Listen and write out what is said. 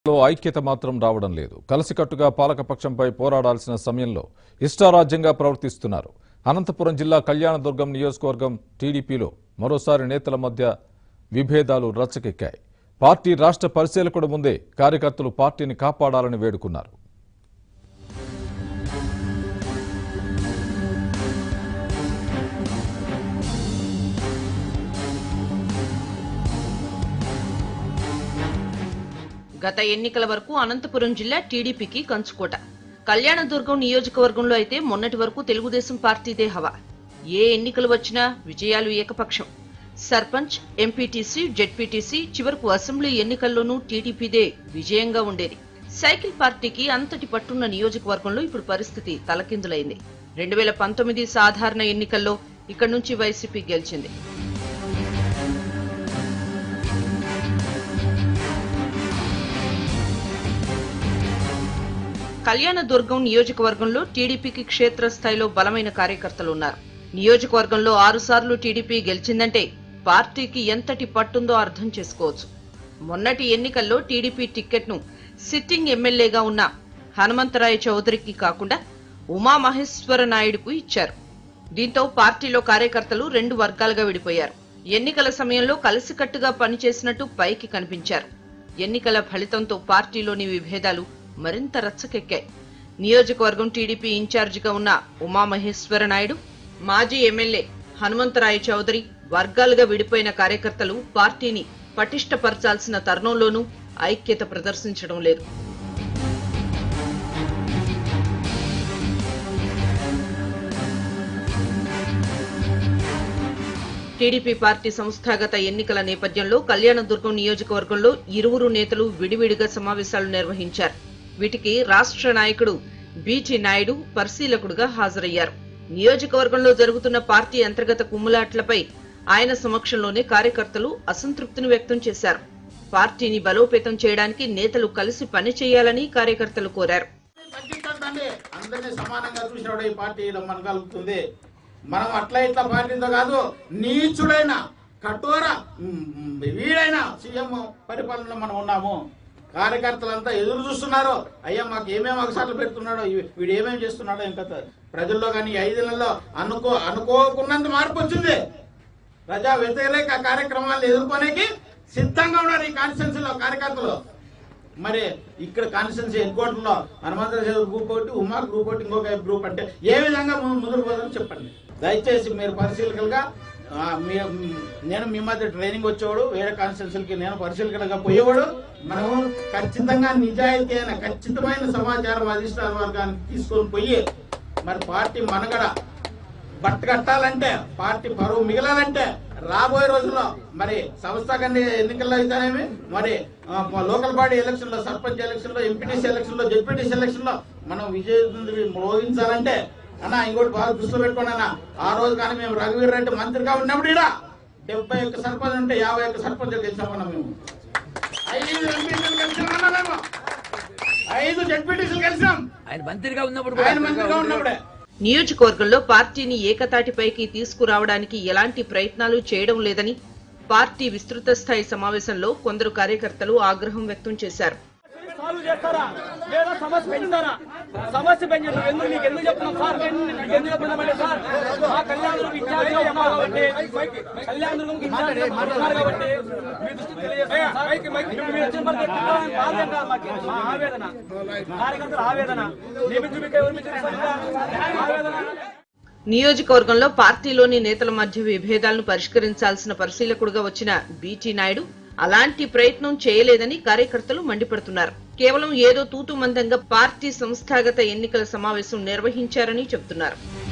లో ఐక్యత మాత్రం రావడం లేదు కలిసికట్టుగా పాలకపక్షంపై పోరాడాల్సిన సమయంలో ఇష్టారాజ్యంగా ప్రవర్తిస్తున్నారు అనంతపురం జిల్లా కళ్యాణదుర్గం నియోజకవర్గం టీడీపీలో మరోసారి నేతల మధ్య విభేదాలు రచ్చకెక్కాయి పార్టీ రాష్ట్ర పరిశీలకుడు ముందే కార్యకర్తలు పార్టీని కాపాడాలని వేడుకున్నారు గత ఎన్నికల వరకు అనంతపురం జిల్లా టీడీపీకి కంచుకోట కళ్యాణదుర్గం నియోజకవర్గంలో అయితే మొన్నటి వరకు తెలుగుదేశం పార్టీదే హవా ఏ ఎన్నికలు వచ్చినా విజయాలు ఏకపక్షం సర్పంచ్ ఎంపీటీసీ జెడ్పీటీసీ చివరకు అసెంబ్లీ ఎన్నికల్లోనూ టీడీపీదే విజయంగా ఉండేది సైకిల్ పార్టీకి అంతటి పట్టున్న నియోజకవర్గంలో ఇప్పుడు పరిస్థితి తలకిందులైంది రెండు వేల పంతొమ్మిది సాధారణ ఎన్నికల్లో ఇక్కడి నుంచి వైసీపీ గెలిచింది కళ్యాణదుర్గం నియోజకవర్గంలో టీడీపీకి క్షేత్రస్థాయిలో బలమైన కార్యకర్తలు ఉన్నారు నియోజకవర్గంలో ఆరుసార్లు టీడీపీ గెలిచిందంటే పార్టీకి ఎంతటి పట్టుందో అర్థం చేసుకోవచ్చు మొన్నటి ఎన్నికల్లో టీడీపీ టిక్కెట్ను సిట్టింగ్ ఎమ్మెల్యేగా ఉన్న హనుమంతరాయ చౌదరికి కాకుండా ఉమామహేశ్వర నాయుడుకు ఇచ్చారు దీంతో పార్టీలో కార్యకర్తలు రెండు వర్గాలుగా విడిపోయారు ఎన్నికల సమయంలో కలిసికట్టుగా పనిచేసినట్టు పైకి కనిపించారు ఎన్నికల ఫలితంతో పార్టీలోని విభేదాలు మరింత రచ్చకెక్కాయి నియోజకవర్గం టీడీపీ ఇన్ఛార్జిగా ఉన్న ఉమామహేశ్వర నాయుడు మాజీ ఎమ్మెల్యే హనుమంతరాయ చౌదరి వర్గాలుగా విడిపోయిన కార్యకర్తలు పార్టీని పటిష్టపరచాల్సిన తరుణంలోనూ ఐక్యత ప్రదర్శించడం లేదు టీడీపీ పార్టీ సంస్థాగత ఎన్నికల నేపథ్యంలో కళ్యాణదుర్గం నియోజకవర్గంలో ఇరువురు నేతలు విడివిడిగా సమావేశాలు నిర్వహించారు వీటికి రాష్ట్ర నాయకుడు బీటీ నాయుడు పరిశీలకుడుగా హాజరయ్యారు నియోజకవర్గంలో జరుగుతున్న పార్టీ అంతర్గత కుమ్ములాట్లపై ఆయన సమక్షంలోనే కార్యకర్తలు అసంతృప్తిని వ్యక్తం చేశారు పార్టీని బలోపేతం చేయడానికి నేతలు కలిసి పనిచేయాలని కార్యకర్తలు కోరారు తగ్గించండి అందరినీ సమానంగా చూసినప్పుడు ఈ పార్టీ మన కలుగుతుంది మనం అట్లా ఇట్లా పార్టీతో కాదు నీచుడైన కఠోర మ్, వీడైన సీఎం పరిపాలనలో మనం ఉన్నాము కార్యకర్తలంతా ఎదురు చూస్తున్నారు అయ్యా మాకు ఏమేమి అవసరాలు పెడుతున్నాడో ఇవి- వీడు ఏమేమి చేస్తున్నాడో ఇంకా ప్రజల్లో కానీ ఈ ఐదు నెలల్లో అనుకో అనుకోకున్నంత మార్పు వచ్చింది ప్రజా వ్యతిరేక కార్యక్రమాలను ఎదుర్కొనేకి సిద్ధంగా ఉన్నారు ఈ కాన్స్టిట్యున్సీలో కార్యకర్తలు మరి ఇక్కడ కాన్స్టిట్యున్సీ హెడ్ క్వార్టర్ లో హనుమంతరావు గ్రూప్ ఒకటి ఉమా గ్రూప్ ఒకటి ఇంకొక గ్రూప్ అంటే ఏ విధంగా ము- ముందుకు పోదని చెప్పండి దయచేసి మీరు పరిశీలకులుగా ఆ, మీ- నేను మీ మధ్య ట్రైనింగ్ వచ్చేవాడు వేరే కాన్స్టిట్యున్సీలకి నేను పరిశీలకులుగా పోయేవాడు మనము ఖచ్చితంగా నిజాయితీ అయిన ఖచ్చితమైన సమాచారం అధిష్టాన వర్గానికి తీసుకొని పోయి మరి పార్టీ మనగడ బట్ట కట్టాలంటే పార్టీ పరువు మిగలాలంటే రాబోయే రోజుల్లో మరి సంస్థాగత ఎన్నికల్లో అయితేనేమి మరి ఆ, లోకల్ బాడీ ఎలక్షన్ లో సర్పంచ్ ఎలక్షన్ లో ఎంపీటీసీ ఎలక్షన్ లో జెడ్పీటీసీ ఎలక్షన్ లో మనం విజయ మోగించాలంటే అన్న ఇంకోటి బాగా దృష్టిలో పెట్టుకోండి అన్న ఆ రోజు కానీ మేము రఘువీర్ రెడ్డి మంత్రిగా ఉన్నప్పుడు ఈడ డెబ్బై ఒక్క సర్పంచ్ ఉంటే యాభై ఒక్క సర్పంచ్ గెలిచామన్నా మేము ఐదు ఎంపీటీసీలు గెలిచామన్నా మేము ఐదు జెడ్పీటీసీలు గెలిచాం ఆయన మంత్రిగా ఉన్నప్పుడు ఆయన మంత్రిగా ఉన్నప్పుడే నియోజకవర్గంలో పార్టీని ఏకతాటిపైకి తీసుకురావడానికి ఎలాంటి ప్రయత్నాలు చేయడం లేదని పార్టీ విస్తృత స్థాయి సమావేశంలో కొందరు కార్యకర్తలు ఆగ్రహం వ్యక్తం చేశారు సాల్వ్ చేస్తారా లేదా సమస్య పెంచుతారా సమస్య పెంచారు ఎందుకు నీకు ఎందుకు చెప్తున్నాం సార్ నీకు ఎందుకు చెప్తున్నామంటే సార్ మా కళ్యాణదుర్గం ఇన్ఛార్జ్ ఉన్నారు కాబట్టి కళ్యాణదుర్గం ఇన్ఛార్జ్ ఉన్నారు కాబట్టి మీ దృష్టి తెలియజేస్తున్నాం సార్. ఇప్పుడు మీరు వచ్చిన పని ఎత్తుకోవాలని బాధ ఏం కాదు మాకు. మా ఆవేదన కార్యకర్తల ఆవేదన మీ మిత్రులు మీకు ఎవరు మిత్రులు ఆవేదన నియోజకవర్గంలో పార్టీలోని నేతల మధ్య విభేదాలను పరిష్కరించాల్సిన పరిశీలకుడుగా వచ్చిన బీటీ నాయుడు అలాంటి ప్రయత్నం చేయలేదని కార్యకర్తలు మండిపడుతున్నారు కేవలం ఏదో తూతు మందంగా పార్టీ సంస్థాగత ఎన్నికల సమావేశం నిర్వహించారని చెబుతున్నారు